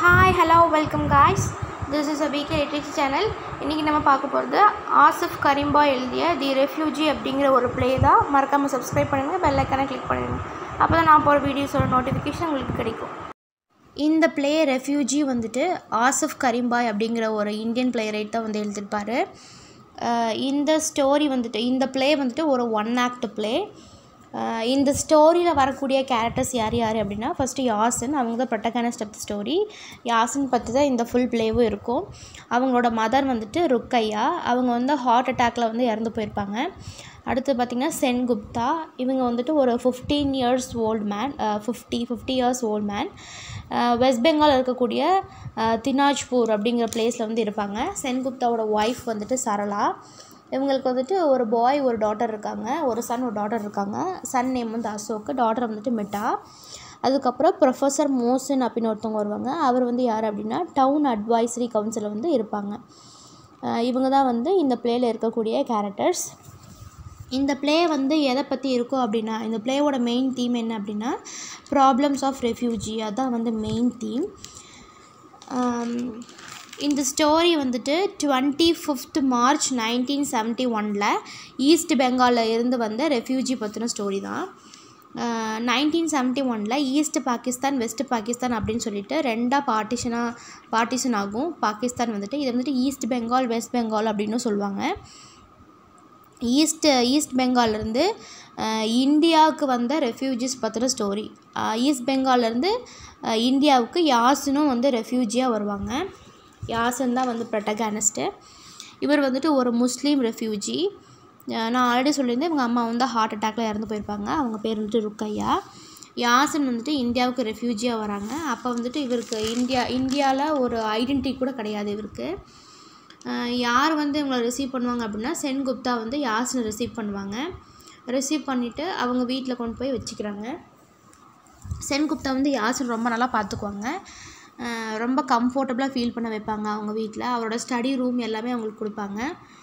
hi hello welcome guys this is a PK literature channel இன்றைக்கி நம்ம பார்க்க போகிறது ஆசிஃப் கரீம்பா எழுதிய தி ரெஃப்யூஜி அப்படிங்கிற ஒரு ப்ளே தான் மறக்காமல் சப்ஸ்கிரைப் பண்ணுங்கள் பெல் ஐக்கானை கிளிக் பண்ணிடுங்க அப்போ தான் நான் போகிற வீடியோஸோட நோட்டிஃபிகேஷன் உங்களுக்கு கிடைக்கும் இந்த ப்ளே ரெஃப்யூஜி வந்துட்டு ஆசிஃப் கரீம்பாய் அப்படிங்கிற ஒரு இந்தியன் பிளேயரைட் தான் வந்து எழுதியிருப்பார் அஹ் இந்த ஸ்டோரி வந்துட்டு இந்த ப்ளே வந்துட்டு ஒரு ஒன் ஆக்ட் ப்ளே இந்த ஸ்டோரியில் வரக்கூடிய கேரக்டர்ஸ் யார் யார் அப்படின்னா ஃபஸ்ட்டு யாசன் அவங்க தான் ப்ரொட்டகானஸ்ட் ஆஃப் த ஸ்டோரி யாசன் பற்றி தான் இந்த ஃபுல் ப்ளேவும் இருக்கும் அவங்களோட மதர் வந்துட்டு ருக்கையா அவங்க வந்து ஹார்ட் அட்டாக்ல வந்து இறந்து போயிருப்பாங்க அடுத்து பார்த்திங்கன்னா சென்குப்தா இவங்க வந்துட்டு ஒரு fifteen years old man fifty fifty years old man West Bengal இருக்கக்கூடிய அஹ், தினாஜ்பூர் அப்படிங்கிற பிளேஸில் வந்து இருப்பாங்க சென்குப்தாவோட ஒய்ஃப் வந்துட்டு சரளா இவங்களுக்கு வந்துட்டு ஒரு பாய் ஒரு டாட்டர் இருக்காங்க ஒரு சன் ஒரு டாட்டர் இருக்காங்க சன் நேம் வந்து அசோக் டாட்டர் வந்துட்டு மிட்டா அதுக்கப்புறம் ப்ரொஃபஸர் மோசன் அப்படின்னு ஒருத்தவங்க வருவாங்க அவர் வந்து யார் அப்படின்னா டவுன் அட்வைசரி கவுன்சிலில் வந்து இருப்பாங்க அஹ் இவங்க தான் வந்து இந்த ப்ளேயில் இருக்கக்கூடிய கேரக்டர்ஸ் இந்த ப்ளே வந்து எதை பற்றி இருக்கும் அப்படின்னா இந்த ப்ளேவோட மெயின் தீம் என்ன அப்படின்னா ப்ராப்ளம்ஸ் ஆஃப் ரெஃப்யூஜி அதான் வந்து மெயின் தீம் இந்த ஸ்டோரி வந்துட்டு twenty fifth March nineteen seventy ஒனில் ஈஸ்ட் பெங்காலில் இருந்து வந்த ரெஃப்யூஜி பற்றின ஸ்டோரி தான் நைன்டீன் செவன்ட்டி ஒனில் ஈஸ்ட் பாகிஸ்தான் வெஸ்ட் பாகிஸ்தான் அப்படின்னு சொல்லிட்டு ரெண்டாக பார்ட்டிஷனாக பார்ட்டிஷன் ஆகும் பாகிஸ்தான் வந்துட்டு இது வந்துட்டு ஈஸ்ட் பெங்கால் வெஸ்ட் பெங்கால் அப்படின்னு சொல்லுவாங்க ஈஸ்ட் ஈஸ்ட் பெங்கால்லேருந்து இந்தியாவுக்கு வந்த ரெஃப்யூஜிஸ் பற்றின ஸ்டோரி ஈஸ்ட் பெங்கால்லேருந்து இந்தியாவுக்கு யாசனும் வந்து ரெஃப்யூஜியாக வருவாங்க யாசன் தான் வந்து ப்ரொட்டகானிஸ்ட்டு இவர் வந்துட்டு ஒரு முஸ்லீம் ரெஃப்யூஜி நான் ஆல்ரெடி சொல்லியிருந்தேன் இவங்க அம்மா வந்து ஹார்ட் அட்டாக்ல இறந்து போயிருப்பாங்க அவங்க பேர் வந்துட்டு ருக்கையா யாசன் வந்துட்டு இந்தியாவுக்கு ரெஃப்யூஜியாக வராங்க அப்போ வந்துட்டு இவருக்கு இந்தியா இந்தியாவில் ஒரு ஐடென்டிட்டி கூட கிடையாது இவருக்கு அஹ் யார் வந்து இவங்களை ரிசீவ் பண்ணுவாங்க அப்படின்னா சென்குப்தா வந்து யாசனை ரிசீவ் பண்ணுவாங்க ரிசீவ் பண்ணிவிட்டு அவங்க வீட்டில் கொண்டு போய் வச்சுக்கிறாங்க சென்குப்தா வந்து யாசன் ரொம்ப நல்லா பார்த்துக்குவாங்க அஹ் ரொம்ப கம்ஃபர்டபுளாக ஃபீல் பண்ண வைப்பாங்க அவங்க வீட்டில் அவரோட ஸ்டடி ரூம் எல்லாமே அவங்களுக்கு கொடுப்பாங்க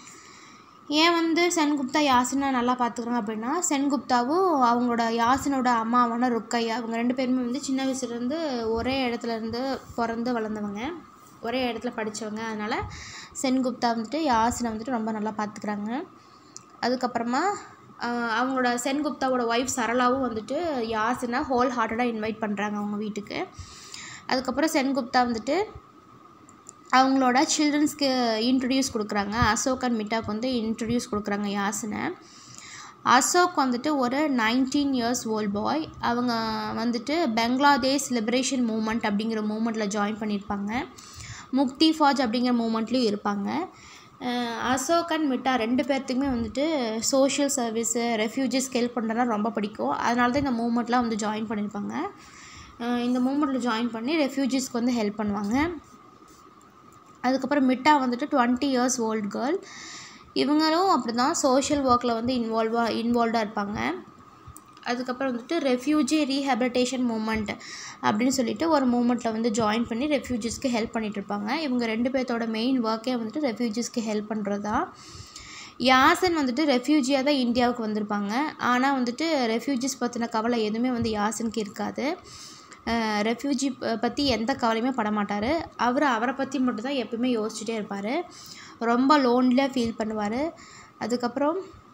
ஏன் வந்து சென்குப்தா யாசினை நல்லா பார்த்துக்குறாங்க அப்படின்னா சென்குப்தாவும் அவங்களோட யாசினோட அம்மாவான ருக்கையா அவங்க ரெண்டு பேருமே வந்து சின்ன வயசுலேருந்து ஒரே இடத்துல இருந்து பிறந்து வளர்ந்தவங்க ஒரே இடத்துல படித்தவங்க அதனால் சென்குப்தா வந்துட்டு யாசினை வந்துட்டு ரொம்ப நல்லா பார்த்துக்குறாங்க அதுக்கப்புறமா ஆஹ் அவங்களோட சென்குப்தாவோட ஒய்ஃப் சரளாவும் வந்துட்டு யாசினை ஹோல் ஹார்ட்டடாக இன்வைட் பண்ணுறாங்க அவங்க வீட்டுக்கு அதுக்கப்புறம் சென்குப்தா வந்துட்டு அவங்களோட சில்ட்ரன்ஸ்க்கு இன்ட்ரடியூஸ் கொடுக்குறாங்க அசோக் அண்ட் மிட்டாக்கு வந்து இன்ட்ரடியூஸ் கொடுக்குறாங்க யாசினை அசோக் வந்துட்டு ஒரு நைன்டீன் இயர்ஸ் ஓல்ட் பாய் அவங்க வந்துட்டு பங்களாதேஷ் லிபரேஷன் மூமெண்ட் அப்படிங்கிற மூமெண்ட்டில் ஜாயின் பண்ணியிருப்பாங்க முக்தி ஃபாஜ் அப்படிங்கிற மூமெண்ட்லேயும் இருப்பாங்க அஹ் அசோக் அண்ட் மிட்டா ரெண்டு பேர்த்துக்குமே வந்துட்டு சோஷியல் சர்வீஸு ரெஃப்யூஜிஸ்க்கு ஹெல்ப் பண்ணுறதுலாம் ரொம்ப பிடிக்கும் அதனால தான் இந்த மூமெண்ட்லாம் வந்து ஜாயின் பண்ணியிருப்பாங்க அஹ் இந்த மூமெண்ட்டில் ஜாயின் பண்ணி ரெஃப்யூஜிஸ்க்கு வந்து ஹெல்ப் பண்ணுவாங்க அதுக்கப்புறம் மிட்டா வந்துட்டு டுவெண்ட்டி இயர்ஸ் ஓல்டு கேர்ள் இவங்களும் அப்படி தான் சோஷியல் ஒர்க்கில் வந்து இன்வால்வாக இன்வால்வ்டாக இருப்பாங்க அதுக்கப்புறம் வந்துட்டு ரெஃப்யூஜி ரீஹேபிலிட்டேஷன் மூமெண்ட் அப்படின்னு சொல்லிட்டு ஒரு மூமெண்ட்டில் வந்து ஜாயின் பண்ணி ரெஃப்யூஜிஸ்க்கு ஹெல்ப் பண்ணிட்டு இருப்பாங்க இவங்க ரெண்டு பேர்த்தோட மெயின் ஒர்க்கே வந்துட்டு ரெஃப்யூஜிஸ்க்கு ஹெல்ப் பண்ணுறது தான் யாசன் வந்துட்டு ரெஃப்யூஜியாக தான் இந்தியாவுக்கு வந்திருப்பாங்க ஆனால் வந்துட்டு ரெஃப்யூஜிஸ் பற்றின கவலை எதுவுமே வந்து யாசனுக்கு இருக்காது ரெஃப்யூஜி பற்றி எந்த கவலையுமே பட மாட்டார் அவர் அவரை பற்றி மட்டும்தான் எப்பவுமே யோசிச்சுட்டே இருப்பார் ரொம்ப லோன்லியாக ஃபீல் பண்ணுவார் அதுக்கப்புறம்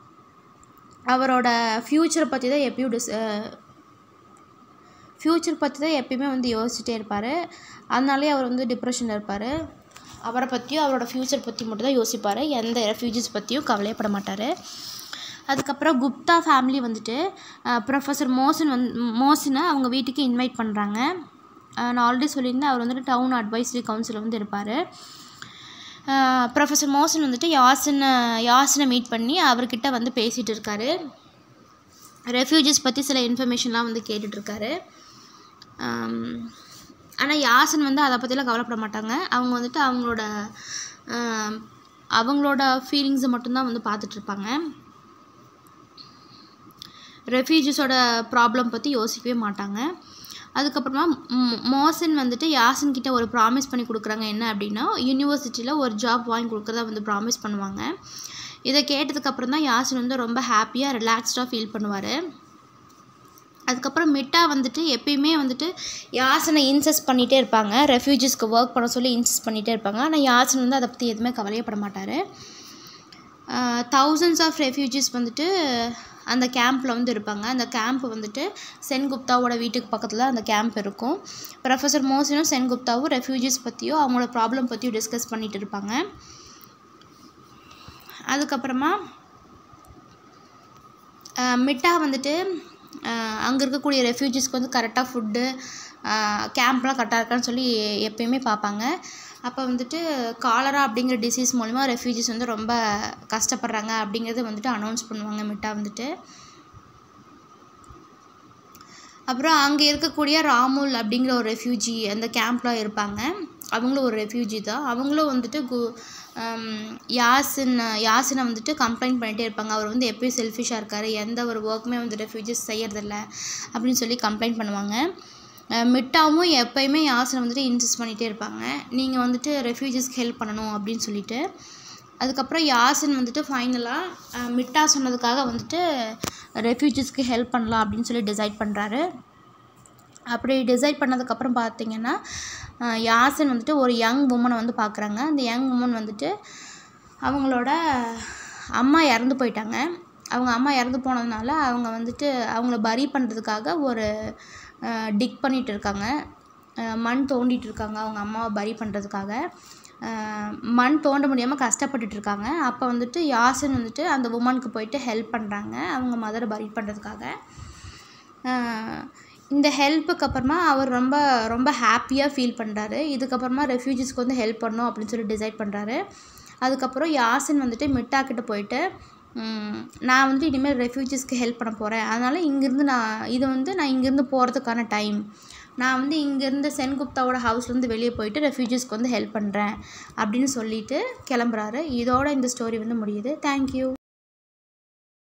அவரோட ஃப்யூச்சரை பற்றி தான் எப்பயும் டிஸ் ஃப்யூச்சர் பற்றி தான் எப்பயுமே வந்து யோசிச்சுட்டே இருப்பார் அதனாலே அவர் வந்து டிப்ரெஷனில் இருப்பார் அவரை பற்றியும் அவரோட ஃப்யூச்சர் பற்றி மட்டும் தான் யோசிப்பார் எந்த ரெஃப்யூஜிஸ் பற்றியும் கவலையப்பட மாட்டார் அதுக்கப்புறம் குப்தா ஃபேமிலி வந்துட்டு ப்ரொஃபஸர் மோசன் வந் மோசனை அவங்க வீட்டுக்கு இன்வைட் பண்ணுறாங்க நான் ஆல்ரெடி சொல்லியிருந்தேன் அவர் வந்துட்டு டவுன் அட்வைசரி கவுன்சிலில் வந்து இருப்பார் ப்ரொஃபஸர் மோசன் வந்துட்டு யாசனை யாசனை மீட் பண்ணி அவர்கிட்ட வந்து பேசிகிட்டு இருக்காரு ரெஃப்யூஜிஸ் பற்றி சில இன்ஃபர்மேஷன்லாம் வந்து கேட்டுட்ருக்காரு ஆனால் யாசன் வந்து அதை பற்றிலாம் கவலைப்பட மாட்டாங்க அவங்க வந்துட்டு அவங்களோட ஆம், அவங்களோட ஃபீலிங்ஸை மட்டும்தான் வந்து பார்த்துட்ருப்பாங்க ரெஃப்யூஜிஸோட ப்ராப்ளம் பற்றி யோசிக்கவே மாட்டாங்க அதுக்கப்புறமா மோ- மோசன் வந்துட்டு யாசன் கிட்ட ஒரு ப்ராமிஸ் பண்ணி கொடுக்குறாங்க என்ன அப்படின்னா யூனிவர்சிட்டியில் ஒரு ஜாப் வாங்கி கொடுக்குறதா வந்து ப்ராமிஸ் பண்ணுவாங்க இதை கேட்டதுக்கப்புறம் தான் யாசன் வந்து ரொம்ப ஹாப்பியாக ரிலாக்ஸ்டாக ஃபீல் பண்ணுவார் அதுக்கப்புறம் மிட்டா வந்துட்டு எப்பயுமே வந்துட்டு யாசனை இன்சஸ்ட் பண்ணிகிட்டே இருப்பாங்க ரெஃப்யூஜிஸ்க்கு ஒர்க் பண்ண சொல்லி இன்சஸ்ட் பண்ணிகிட்டே இருப்பாங்க ஆனால் யாசன் வந்து அதை பற்றி எதுவுமே கவலையப்பட மாட்டார் தௌசண்ட்ஸ் ஆஃப் ரெஃப்யூஜிஸ் வந்துட்டு அந்த கேம்பில் வந்து இருப்பாங்க அந்த கேம்ப் வந்துட்டு சென்குப்தாவோட வீட்டுக்கு பக்கத்தில் அந்த கேம்ப் இருக்கும் ப்ரொஃபஸர் மோசினும் சென்குப்தாவும் ரெஃப்யூஜிஸ் பற்றியும் அவங்களோட ப்ராப்ளம் பற்றியும் டிஸ்கஸ் பண்ணிகிட்டு இருப்பாங்க அதுக்கப்புறமா மிட்டா வந்துட்டு அங்கே இருக்கக்கூடிய ரெஃப்யூஜிஸ்க்கு வந்து கரெக்டாக ஃபுட்டு கேம்ப்லாம் கரெக்டாக இருக்கான்னு சொல்லி எப்பயுமே பார்ப்பாங்க அப்போ வந்துட்டு காலரா அப்படிங்கிற டிசீஸ் மூலிமா ரெஃப்யூஜிஸ் வந்து ரொம்ப கஷ்டப்படுறாங்க அப்படிங்கிறத வந்துட்டு அனௌன்ஸ் பண்ணுவாங்க மிட்டா வந்துட்டு அப்புறம் அங்கே இருக்கக்கூடிய ராமுல் அப்படிங்கிற ஒரு ரெஃப்யூஜி அந்த கேம்ப்லாம் இருப்பாங்க அவங்களும் ஒரு ரெஃப்யூஜி தான் அவங்களும் வந்துட்டு கு யாசின் யாசினை வந்துட்டு கம்ப்ளைண்ட் பண்ணிகிட்டே இருப்பாங்க அவர் வந்து எப்பயும் செல்ஃபிஷாக இருக்கார் எந்த ஒரு ஒர்க்குமே வந்து ரெஃப்யூஜிஸ் செய்யறதில்ல அப்படின்னு சொல்லி கம்ப்ளைண்ட் பண்ணுவாங்க மிட்டாவும் எப்பயுமே யாசினை வந்துட்டு இன்சிஸ்ட் பண்ணிகிட்டே இருப்பாங்க நீங்கள் வந்துட்டு ரெஃப்யூஜிஸ்க்கு ஹெல்ப் பண்ணணும் அப்படின்னு சொல்லிட்டு அதுக்கப்புறம் யாசின் வந்துட்டு ஃபைனலாக மிட்டா சொன்னதுக்காக வந்துட்டு ரெஃப்யூஜிஸ்க்கு ஹெல்ப் பண்ணலாம் அப்படின்னு சொல்லி டிசைட் பண்ணுறாரு அப்படி டிசைட் பண்ணதுக்கப்புறம் பார்த்தீங்கன்னா யாசின் வந்துட்டு ஒரு யங் உமனை வந்து பார்க்குறாங்க அந்த யங் உமன் வந்துட்டு அவங்களோட அம்மா இறந்து போயிட்டாங்க அவங்க அம்மா இறந்து போனதுனால அவங்க வந்துட்டு அவங்கள பரி பண்ணுறதுக்காக ஒரு டிக் பண்ணிகிட்டு இருக்காங்க மண் தோண்டிட்டு இருக்காங்க அவங்க அம்மாவை பரி பண்ணுறதுக்காக மண் தோண்ட முடியாமல் கஷ்டப்பட்டுட்டு இருக்காங்க அப்போ வந்துட்டு யாசின் வந்துட்டு அந்த உமனுக்கு போயிட்டு ஹெல்ப் பண்ணுறாங்க அவங்க மதரை பரி பண்ணுறதுக்காக இந்த ஹெல்ப்புக்கு அப்புறமா அவர் ரொம்ப ரொம்ப ஹாப்பியாக ஃபீல் பண்ணுறாரு இதுக்கப்புறமா ரெஃப்யூஜிஸ்க்கு வந்து ஹெல்ப் பண்ணணும் அப்படின்னு சொல்லி டிசைட் பண்ணுறாரு அதுக்கப்புறம் யாசின் வந்துட்டு மிட்டா கிட்ட போயிட்டு நான் வந்து இனிமேல் ரெஃப்யூஜிஸ்க்கு ஹெல்ப் பண்ண போகிறேன் அதனால் இங்கேருந்து நான் இது வந்து நான் இங்கேருந்து போகிறதுக்கான டைம் நான் வந்து இங்கேருந்து சென்குப்தாவோட ஹவுஸ்லேருந்து வெளியே போயிட்டு ரெஃப்யூஜிஸ்க்கு வந்து ஹெல்ப் பண்ணுறேன் அப்படின்னு சொல்லிட்டு கிளம்புறாரு இதோட இந்த ஸ்டோரி வந்து முடியுது தேங்க்யூ